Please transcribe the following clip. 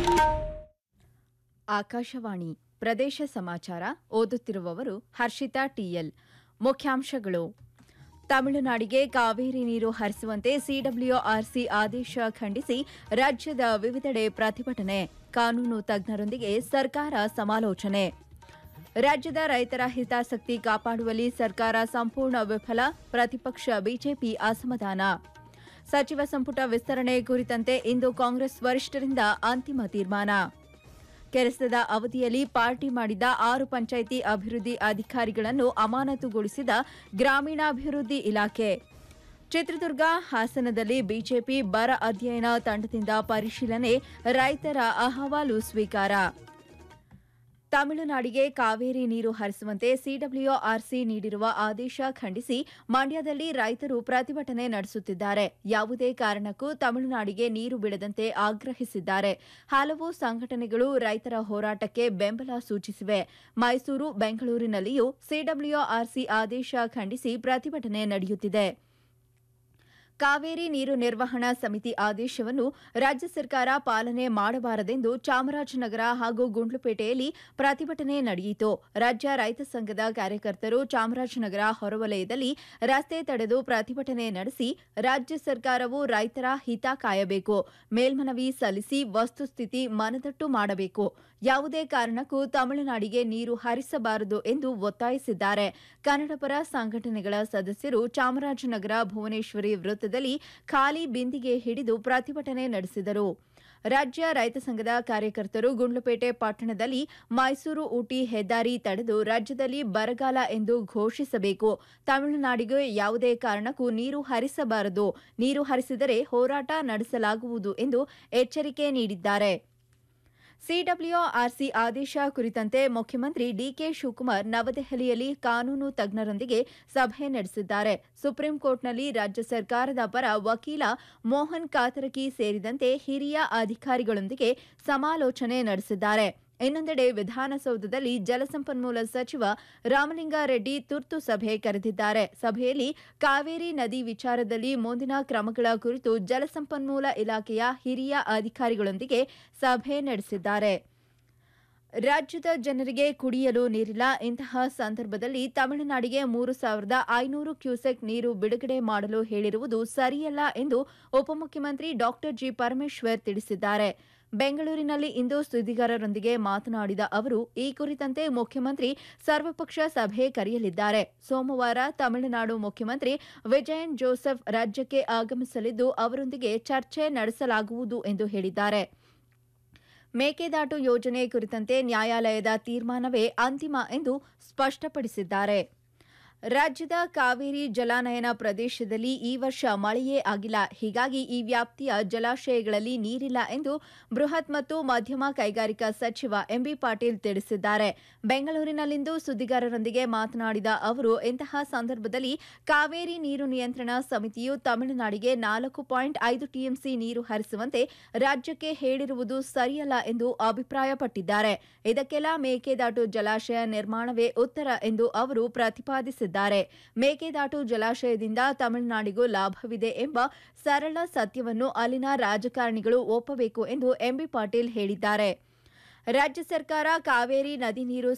ಆಕಾಶವಾಣಿ ಪ್ರದೇಶ ಸಮಾಚಾರ ಓದುತ್ತಿರುವವರು ಹರ್ಷಿತಾ ಟಿಎಲ್ ಮುಖ್ಯಾಂಶಗಳು ತಮಿಳುನಾಡಿಗೆ ಕಾವೇರಿ ನೀರು ಹರಿಸುವಂತೆ ಸಿಡಬ್ಲ್ಯೂಆರ್ಸಿ ಆದೇಶ ಖಂಡಿಸಿ ರಾಜ್ಯದ ವಿವಿಧೆಡೆ ಪ್ರತಿಭಟನೆ ಕಾನೂನು ತಜ್ಞರೊಂದಿಗೆ ಸರ್ಕಾರ ಸಮಾಲೋಚನೆ ರಾಜ್ಯದ ರೈತರ ಹಿತಾಸಕ್ತಿ ಕಾಪಾಡುವಲ್ಲಿ ಸರ್ಕಾರ ಸಂಪೂರ್ಣ ವಿಫಲ ಪ್ರತಿಪಕ್ಷ ಬಿಜೆಪಿ ಅಸಮಾಧಾನ ಸಚಿವ ಸಂಪುಟ ವಿಸ್ತರಣೆ ಕುರಿತಂತೆ ಇಂದು ಕಾಂಗ್ರೆಸ್ ವರಿಷ್ಠರಿಂದ ಅಂತಿಮ ತೀರ್ಮಾನ ಕೆಲಸದ ಅವಧಿಯಲ್ಲಿ ಪಾರ್ಟಿ ಮಾಡಿದ ಆರು ಪಂಚಾಯಿತಿ ಅಭಿವೃದ್ಧಿ ಅಧಿಕಾರಿಗಳನ್ನು ಅಮಾನತುಗೊಳಿಸಿದ ಗ್ರಾಮೀಣಾಭಿವೃದ್ಧಿ ಇಲಾಖೆ ಚಿತ್ರದುರ್ಗ ಹಾಸನದಲ್ಲಿ ಬಿಜೆಪಿ ಬರ ಅಧ್ಯಯನ ತಂಡದಿಂದ ಪರಿಶೀಲನೆ ರೈತರ ಅಹವಾಲು ಸ್ವೀಕಾರ ತಮಿಳುನಾಡಿಗೆ ಕಾವೇರಿ ನೀರು ಹರಿಸುವಂತೆ ಸಿಡಬ್ಲ್ಯೂಆರ್ಸಿ ನೀಡಿರುವ ಆದೇಶ ಖಂಡಿಸಿ ಮಂಡ್ಯದಲ್ಲಿ ರೈತರು ಪ್ರತಿಭಟನೆ ನಡೆಸುತ್ತಿದ್ದಾರೆ ಯಾವುದೇ ಕಾರಣಕ್ಕೂ ತಮಿಳುನಾಡಿಗೆ ನೀರು ಬಿಡದಂತೆ ಆಗ್ರಹಿಸಿದ್ದಾರೆ ಹಲವು ಸಂಘಟನೆಗಳು ರೈತರ ಹೋರಾಟಕ್ಕೆ ಬೆಂಬಲ ಸೂಚಿಸಿವೆ ಮೈಸೂರು ಬೆಂಗಳೂರಿನಲ್ಲಿಯೂ ಸಿಡಬ್ಲ್ಯೂಆರ್ಸಿ ಆದೇಶ ಖಂಡಿಸಿ ಪ್ರತಿಭಟನೆ ನಡೆಯುತ್ತಿದೆ ಕಾವೇರಿ ನೀರು ನಿರ್ವಹಣಾ ಸಮಿತಿ ಆದೇಶವನ್ನು ರಾಜ್ಯ ಸರ್ಕಾರ ಪಾಲನೆ ಮಾಡಬಾರದೆಂದು ಚಾಮರಾಜನಗರ ಹಾಗೂ ಗುಂಡ್ಲುಪೇಟೆಯಲ್ಲಿ ಪ್ರತಿಭಟನೆ ನಡೆಯಿತು ರಾಜ್ಯ ರೈತ ಸಂಘದ ಕಾರ್ಯಕರ್ತರು ಚಾಮರಾಜನಗರ ಹೊರವಲಯದಲ್ಲಿ ರಸ್ತೆ ತಡೆದು ಪ್ರತಿಭಟನೆ ನಡೆಸಿ ರಾಜ್ಯ ಸರ್ಕಾರವು ರೈತರ ಹಿತ ಕಾಯಬೇಕು ಮೇಲ್ಮನವಿ ಸಲ್ಲಿಸಿ ವಸ್ತುಸ್ಥಿತಿ ಮನದಟ್ಟು ಮಾಡಬೇಕು ಯಾವುದೇ ಕಾರಣಕ್ಕೂ ತಮಿಳುನಾಡಿಗೆ ನೀರು ಹರಿಸಬಾರದು ಎಂದು ಒತ್ತಾಯಿಸಿದ್ದಾರೆ ಕನ್ನಡಪರ ಸಂಘಟನೆಗಳ ಸದಸ್ಯರು ಚಾಮರಾಜನಗರ ಭುವನೇಶ್ವರಿ ವೃತ್ತದಲ್ಲಿ ಖಾಲಿ ಬಿಂದಿಗೆ ಹಿಡಿದು ಪ್ರತಿಭಟನೆ ನಡೆಸಿದರು ರಾಜ್ಯ ರೈತ ಸಂಘದ ಕಾರ್ಯಕರ್ತರು ಗುಂಡ್ಲುಪೇಟೆ ಪಟ್ಟಣದಲ್ಲಿ ಮೈಸೂರು ಊಟಿ ಹೆದ್ದಾರಿ ತಡೆದು ರಾಜ್ಯದಲ್ಲಿ ಬರಗಾಲ ಎಂದು ಘೋಷಿಸಬೇಕು ತಮಿಳುನಾಡಿಗೆ ಯಾವುದೇ ಕಾರಣಕ್ಕೂ ನೀರು ಹರಿಸಬಾರದು ನೀರು ಹರಿಸಿದರೆ ಹೋರಾಟ ನಡೆಸಲಾಗುವುದು ಎಂದು ಎಚ್ಚರಿಕೆ ನೀಡಿದ್ದಾರೆ ಸಿಡಬ್ಲ್ಯೂಆರ್ಸಿ ಆದೇಶ ಕುರಿತಂತೆ ಮುಖ್ಯಮಂತ್ರಿ ಡಿಕೆ ಶಿವಕುಮಾರ್ ನವದೆಹಲಿಯಲ್ಲಿ ಕಾನೂನು ತಜ್ಞರೊಂದಿಗೆ ಸಭೆ ನಡೆಸಿದ್ದಾರೆ ಸುಪ್ರೀಂ ಕೋರ್ಟ್ನಲ್ಲಿ ರಾಜ್ಯ ಸರ್ಕಾರದ ಪರ ವಕೀಲ ಮೋಹನ್ ಕಾತರಕಿ ಸೇರಿದಂತೆ ಹಿರಿಯ ಅಧಿಕಾರಿಗಳೊಂದಿಗೆ ಸಮಾಲೋಚನೆ ನಡೆಸಿದ್ದಾರೆ ಇನ್ನೊಂದೆಡೆ ವಿಧಾನಸೌಧದಲ್ಲಿ ಜಲಸಂಪನ್ಮೂಲ ಸಚಿವ ರಾಮಲಿಂಗಾರೆಡ್ಡಿ ತುರ್ತು ಸಭೆ ಕರೆದಿದ್ದಾರೆ ಸಭೆಯಲ್ಲಿ ಕಾವೇರಿ ನದಿ ವಿಚಾರದಲ್ಲಿ ಮುಂದಿನ ಕ್ರಮಗಳ ಕುರಿತು ಜಲಸಂಪನ್ಮೂಲ ಇಲಾಖೆಯ ಹಿರಿಯ ಅಧಿಕಾರಿಗಳೊಂದಿಗೆ ಸಭೆ ನಡೆಸಿದ್ದಾರೆ ರಾಜ್ಯದ ಜನರಿಗೆ ಕುಡಿಯಲು ನೀರಿಲ್ಲ ಇಂತಹ ಸಂದರ್ಭದಲ್ಲಿ ತಮಿಳುನಾಡಿಗೆ ಮೂರು ಸಾವಿರದ ಐನೂರು ಕ್ಯೂಸೆಕ್ ನೀರು ಬಿಡುಗಡೆ ಮಾಡಲು ಹೇಳಿರುವುದು ಸರಿಯಲ್ಲ ಎಂದು ಉಪಮುಖ್ಯಮಂತ್ರಿ ಡಾ ಜಿ ಪರಮೇಶ್ವರ್ ತಿಳಿಸಿದ್ದಾರೆ ಬೆಂಗಳೂರಿನಲ್ಲಿ ಇಂದು ಸುದ್ದಿಗಾರರೊಂದಿಗೆ ಮಾತನಾಡಿದ ಅವರು ಈ ಕುರಿತಂತೆ ಮುಖ್ಯಮಂತ್ರಿ ಸರ್ವಪಕ್ಷ ಸಭೆ ಕರೆಯಲಿದ್ದಾರೆ ಸೋಮವಾರ ತಮಿಳುನಾಡು ಮುಖ್ಯಮಂತ್ರಿ ವಿಜಯನ್ ಜೋಸೆಫ್ ರಾಜ್ಯಕ್ಕೆ ಆಗಮಿಸಲಿದ್ದು ಅವರೊಂದಿಗೆ ಚರ್ಚೆ ನಡೆಸಲಾಗುವುದು ಎಂದು ಹೇಳಿದ್ದಾರೆ ಮೇಕೆದಾಟು ಯೋಜನೆ ಕುರಿತಂತೆ ನ್ಯಾಯಾಲಯದ ತೀರ್ಮಾನವೇ ಅಂತಿಮ ಎಂದು ಸ್ಪಷ್ಟಪಡಿಸಿದ್ದಾರೆ ರಾಜ್ಯದ ಕಾವೇರಿ ಜಲಾನಯನ ಪ್ರದೇಶದಲ್ಲಿ ಈ ವರ್ಷ ಮಳೆಯೇ ಆಗಿಲ್ಲ ಹೀಗಾಗಿ ಈ ವ್ಯಾಪ್ತಿಯ ಜಲಾಶಯಗಳಲ್ಲಿ ನೀರಿಲ್ಲ ಎಂದು ಬೃಹತ್ ಮತ್ತು ಮಧ್ಯಮ ಕೈಗಾರಿಕಾ ಸಚಿವ ಎಂಬಿ ಪಾಟೀಲ್ ತಿಳಿಸಿದ್ದಾರೆ ಬೆಂಗಳೂರಿನಲ್ಲಿಂದು ಸುದ್ದಿಗಾರರೊಂದಿಗೆ ಮಾತನಾಡಿದ ಅವರು ಇಂತಹ ಸಂದರ್ಭದಲ್ಲಿ ಕಾವೇರಿ ನೀರು ನಿಯಂತ್ರಣ ಸಮಿತಿಯು ತಮಿಳುನಾಡಿಗೆ ನಾಲ್ಕು ಪಾಯಿಂಟ್ ಐದು ಟಿಎಂಸಿ ನೀರು ಹರಿಸುವಂತೆ ರಾಜ್ಯಕ್ಕೆ ಹೇಳಿರುವುದು ಸರಿಯಲ್ಲ ಎಂದು ಅಭಿಪ್ರಾಯಪಟ್ಟಿದ್ದಾರೆ ಇದಕ್ಕೆಲ್ಲ ಮೇಕೆದಾಟು ಜಲಾಶಯ ನಿರ್ಮಾಣವೇ ಉತ್ತರ ಎಂದು ಅವರು ಪ್ರತಿಪಾದಿಸಿದ್ದಾರೆ ಮೇಕೆದಾಟು ಜಲಾಶಯದಿಂದ ತಮಿಳುನಾಡಿಗೂ ಲಾಭವಿದೆ ಎಂಬ ಸರಳ ಸತ್ಯವನ್ನು ಅಲ್ಲಿನ ರಾಜಕಾರಣಿಗಳು ಒಪ್ಪಬೇಕು ಎಂದು ಎಂಬಿ ಪಾಟೀಲ್ ಹೇಳಿದ್ದಾರೆ ರಾಜ್ಯ ಸರ್ಕಾರ ಕಾವೇರಿ ನದಿ ನೀರು